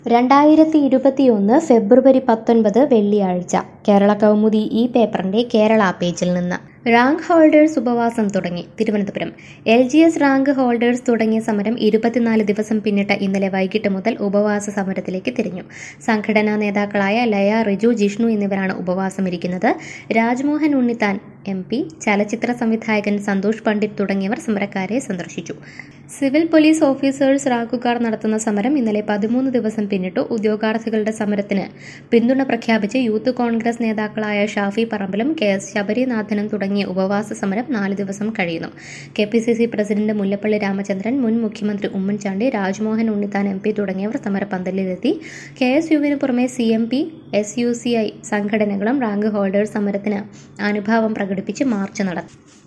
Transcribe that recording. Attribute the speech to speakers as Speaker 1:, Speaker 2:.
Speaker 1: രണ്ടായിരത്തി ഇരുപത്തിയൊന്ന് ഫെബ്രുവരി പത്തൊൻപത് വെള്ളിയാഴ്ച കേരള കൗമുദി ഈ പേപ്പറിന്റെ കേരള പേജിൽ നിന്ന് റാങ്ക് ഹോൾഡേഴ്സ് ഉപവാസം തുടങ്ങി Thiruvananthapuram L G S rank holders തുടങ്ങിയ സമരം ഇരുപത്തിനാല് ദിവസം പിന്നിട്ട ഇന്നലെ വൈകിട്ട് മുതൽ ഉപവാസ സമരത്തിലേക്ക് തിരിഞ്ഞു സംഘടനാ നേതാക്കളായ ലയ റിജു ജിഷ്ണു എന്നിവരാണ് ഉപവാസം ഇരിക്കുന്നത് രാജ്മോഹൻ ഉണ്ണിത്താൻ എം പി ചലച്ചിത്ര സംവിധായകൻ സന്തോഷ് പണ്ഡിറ്റ് തുടങ്ങിയവർ സമരക്കാരെ സന്ദർശിച്ചു സിവിൽ പോലീസ് ഓഫീസേഴ്സ് റാങ്കുകാർ നടത്തുന്ന സമരം ഇന്നലെ പതിമൂന്ന് ദിവസം പിന്നിട്ടു ഉദ്യോഗാർത്ഥികളുടെ സമരത്തിന് പിന്തുണ പ്രഖ്യാപിച്ച് യൂത്ത് കോൺഗ്രസ് നേതാക്കളായ ഷാഫി പറമ്പിലും കെ എസ് ശബരിനാഥനും തുടങ്ങിയ ഉപവാസ സമരം നാല് ദിവസം കഴിയുന്നു K P C C president Mullappally Ramachandran മുൻ മുഖ്യമന്ത്രി ഉമ്മൻചാണ്ടി രാജ്മോഹൻ ഉണ്ണിത്താൻ എം പി തുടങ്ങിയവർ സമരപന്തലിലെത്തി കെ എസ് യുവിന് പുറമെ C M P S U C I സംഘടനകളും റാങ്ക് ഹോൾഡേഴ്സ് സമരത്തിന് അനുഭാവം പ്രകടിപ്പിച്ച് മാർച്ച് നടത്തി